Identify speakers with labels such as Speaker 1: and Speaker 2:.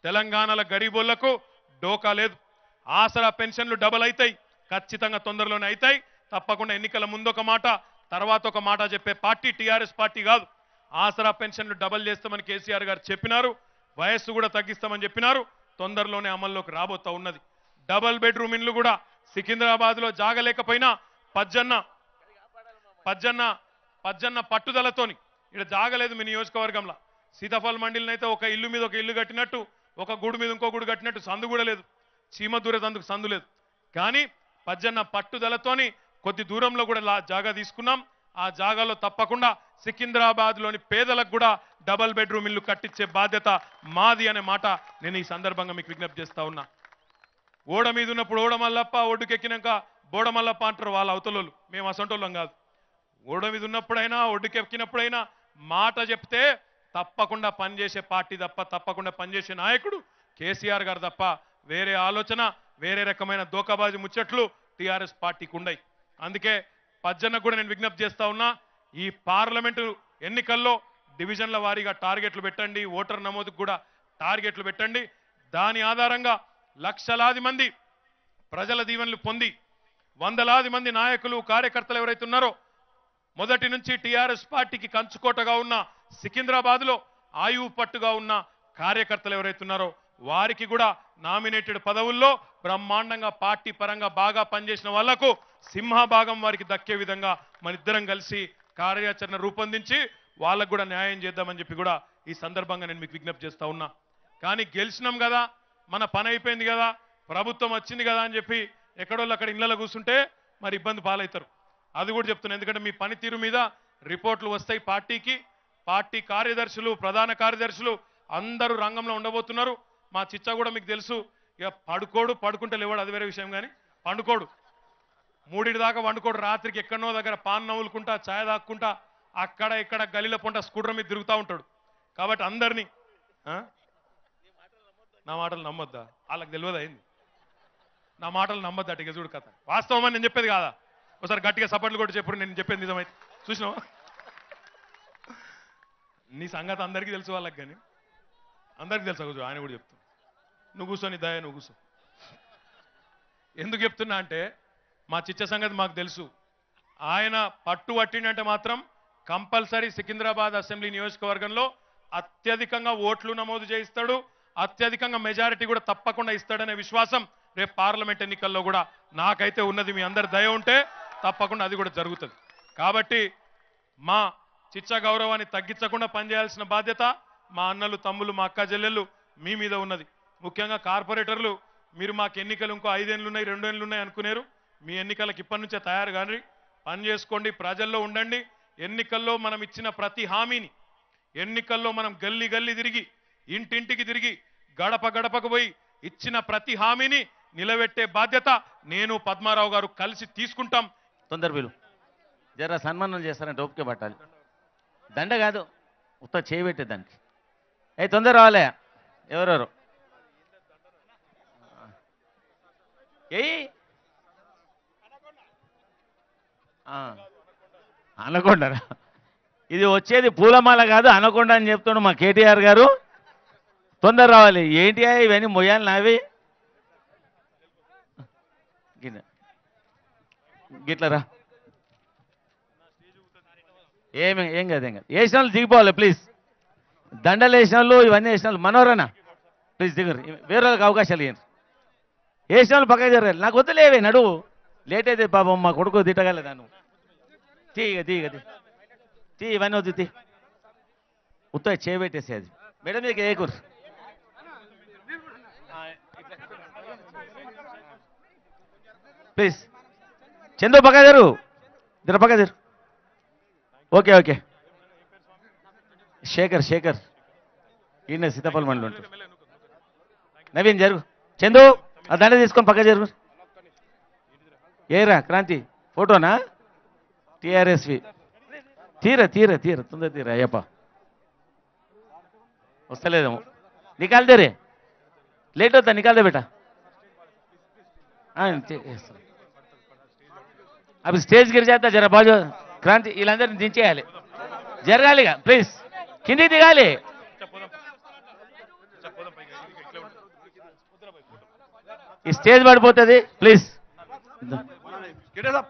Speaker 1: తెలంగాణల గరీబోళ్లకు డోకా లేదు ఆసరా పెన్షన్లు డబల్ అవుతాయి ఖచ్చితంగా తొందరలోనే అవుతాయి తప్పకుండా ఎన్నికల ముందు ఒక మాట తర్వాత ఒక మాట చెప్పే పార్టీ టీఆర్ఎస్ పార్టీ కాదు ఆసరా పెన్షన్లు డబల్ చేస్తామని కేసీఆర్ గారు చెప్పినారు వయస్సు కూడా తగ్గిస్తామని చెప్పినారు తొందరలోనే అమల్లోకి రాబోతా ఉన్నది డబల్ బెడ్రూమ్ ఇండ్లు కూడా సికింద్రాబాద్ లో జాగలేకపోయినా పజ్జన్న పజ్జన్న పజ్జన్న పట్టుదలతోని ఇక్కడ జాగలేదు మీ నియోజకవర్గంలో సీతాఫల్ మండలినైతే ఒక ఇల్లు మీద ఒక ఇల్లు కట్టినట్టు ఒక గూడు మీద ఇంకో గూడు కట్టినట్టు సందు కూడా లేదు చీమ దూరేదందుకు సందు లేదు కానీ పజ్జన్న పట్టుదలతోని కొద్ది దూరంలో కూడా లా- జాగా తీసుకున్నాం ఆ జాగాలో తప్పకుండా సికింద్రాబాద్ లోని పేదలకు కూడా డబల్ బెడ్రూమ్ ఇల్లు కట్టించే బాధ్యత మాది అనే మాట నేను ఈ సందర్భంగా మీకు విజ్ఞప్తి చేస్తా ఉన్నా ఓడ మీద ఉన్నప్పుడు ఓడ మల్లప్ప ఒడ్డుకెక్కినాక బోడ మల్లప్ప అంటారు వాళ్ళ అవతలోళ్ళు మేము అసంటోళ్ళం కాదు ఓడ మీద ఉన్నప్పుడైనా ఒడ్డుకెక్కినప్పుడైనా మాట చెప్తే తప్పకుండా పనిచేసే పార్టీ తప్ప తప్పకుండా పనిచేసే నాయకుడు కేసీఆర్ గారు తప్ప వేరే ఆలోచన వేరే రకమైన దోకాబాజీ ముచ్చట్లు టీఆర్ఎస్ పార్టీకి ఉండయి అందుకే పజ్జన్నకు కూడా నేను విజ్ఞప్తి చేస్తా ఉన్నా ఈ పార్లమెంటు ఎన్నికల్లో డివిజన్ల వారీగా టార్గెట్లు పెట్టండి ఓటర్ నమోదుకు కూడా టార్గెట్లు పెట్టండి దాని ఆధారంగా లక్షలాది మంది ప్రజల దీవెనలు పొంది వందలాది మంది నాయకులు కార్యకర్తలు ఎవరైతే ఉన్నారో మొదటి నుంచి టీఆర్ఎస్ పార్టీకి కంచుకోటగా ఉన్న సికింద్రాబాద్ లో ఆయువు పట్టుగా ఉన్న కార్యకర్తలు ఎవరైతే ఉన్నారో వారికి కూడా నామినేటెడ్ పదవుల్లో బ్రహ్మాండంగా పార్టీ పరంగా బాగా పనిచేసిన వాళ్లకు సింహభాగం వారికి దక్కే విధంగా మన ఇద్దరం కలిసి కార్యాచరణ రూపొందించి వాళ్ళకు కూడా న్యాయం చేద్దామని చెప్పి కూడా ఈ సందర్భంగా నేను మీకు విజ్ఞప్తి చేస్తా ఉన్నా కానీ గెలిచినాం కదా మన పని అయిపోయింది కదా ప్రభుత్వం వచ్చింది కదా అని చెప్పి ఎక్కడోళ్ళు అక్కడ ఇళ్లలో కూర్చుంటే మరి ఇబ్బంది పాలవుతారు అది కూడా చెప్తున్నా ఎందుకంటే మీ పనితీరు మీద రిపోర్ట్లు వస్తాయి పార్టీకి పార్టీ కార్యదర్శులు ప్రధాన కార్యదర్శులు అందరూ రంగంలో ఉండబోతున్నారు మా చిచ్చ కూడా మీకు తెలుసు ఇక పడుకోడు పడుకుంటే లేవాడు అది వేరే విషయం కానీ పండుకోడు మూడింటి దాకా వండుకోడు రాత్రికి ఎక్కడనో దగ్గర పాన్ నవ్వులుకుంటా ఛాయ్ తాక్కుంటా అక్కడ ఇక్కడ గలీల పొంట స్కూటర్ మీద తిరుగుతూ ఉంటాడు కాబట్టి అందరినీ ఆ? నా మాటలు నమ్మొద్దా వాళ్ళకి తెలియదు అయింది నా మాటలు నమ్మొద్దా ఇక చూడు కథ వాస్తవం అని నేను చెప్పేది కాదా ఒకసారి గట్టిగా సపోర్ట్లు కూడా చెప్పు నేను చెప్పేది నిజమైతే చూసినావా నీ సంగతి అందరికీ తెలుసు వాళ్ళకి కానీ అందరికీ తెలుసు కూర్చో ఆయన కూడా చెప్తాను నువ్వు కూర్చో నీ దయ నువ్వు కూర్చో ఎందుకు చెప్తున్నా అంటే మా చిచ్చ సంగతి మాకు తెలుసు ఆయన పట్టు పట్టిండంటే మాత్రం కంపల్సరీ సికింద్రాబాద్ అసెంబ్లీ నియోజకవర్గంలో అత్యధికంగా ఓట్లు నమోదు చేయిస్తాడు అత్యధికంగా మెజారిటీ కూడా తప్పకుండా ఇస్తాడనే విశ్వాసం రేపు పార్లమెంట్ ఎన్నికల్లో కూడా నాకైతే ఉన్నది మీ అందరి దయ ఉంటే తప్పకుండా అది కూడా జరుగుతుంది కాబట్టి మా చిచ్చ గౌరవాన్ని తగ్గించకుండా పనిచేయాల్సిన బాధ్యత మా అన్నలు తమ్ములు మా అక్క చెల్లెళ్ళు మీ మీద ఉన్నది ముఖ్యంగా కార్పొరేటర్లు మీరు మాకు ఎన్నికలు ఇంకో ఐదేళ్ళు ఉన్నాయి రెండేళ్ళు ఉన్నాయి అనుకునేరు మీ ఎన్నికలకు ఇప్పటి నుంచే తయారు కానీ పని చేసుకోండి ప్రజల్లో ఉండండి ఎన్నికల్లో మనం ఇచ్చిన ప్రతి హామీని ఎన్నికల్లో మనం గల్లీ గల్లీ తిరిగి ఇంటింటికి తిరిగి గడప గడపకు పోయి ఇచ్చిన ప్రతి హామీని నిలబెట్టే బాధ్యత నేను పద్మారావు గారు కలిసి తీసుకుంటాం
Speaker 2: తొందర వీలు జర సన్మానం చేస్తారంటే ఓపిక పట్టాలి దండ కాదు ఉత్త చేయబెట్టే దానికి ఏ తొందర రావాలే ఎవరెవరు ఏయ్ ఆ. అనకొండరా ఇది వచ్చేది పూలమాల కాదు అనకొండ అని చెప్తుండు మా కేటీఆర్ గారు తొందర రావాలి ఏంటి ఇవన్నీ మొయ్యాలి నావి గిన్నె గిట్లరా ఏమి ఏం కాదు ఏం కాదు వేసిన వాళ్ళు దిగిపోవాలి ప్లీజ్ దండలు వేసిన వాళ్ళు ఇవన్నీ వేసిన వాళ్ళు మనోరణ ప్లీజ్ దిగరు వేరే వాళ్ళకి అవకాశాలు ఇవ్వండి వేసిన వాళ్ళు పక్కకి జరగాలి నాకు వద్దులేవే నడువు లేట్ అయితే పాపం మా కొడుకు తిట్టగలదా నువ్వు తీ ఇక తీ ఇక తీ తీ ఇవన్నీ వద్దు తీ ఉత్త చేయబెట్టేసి అది మేడం మీకు ఏ కూర ప్లీజ్ చందు పక్క జరు జర పక్క జరు ఓకే ఓకే శేఖర్ శేఖర్ ఈయన సీతాఫలం మండలి ఉంటారు నవీన్ జరుగు చందు ఆ దండ తీసుకొని పక్క జరుగు ఏరా క్రాంతి ఫోటోనా టిఆర్ఎస్వి తీర తీర తీర తొందర తీర అయ్యప్ప వస్తలేదేమో నికాల్ దే రే లేట్ అవుతా నికాల్ దే బేటా ఆ, తే- వేస్తా. అవి స్టేజ్ గిరి చేస్తా జర బాజు క్రాంతి వీళ్ళందరినీ దించేయాలి జరగాలి ఇక ప్లీజ్ కిందికి దిగాలి
Speaker 1: చెప్పోదాం చెప్పోదాం పైగా ఇట్లా
Speaker 2: ఈ స్టేజ్ పడిపోతుంది ప్లీజ్
Speaker 3: గిటేసా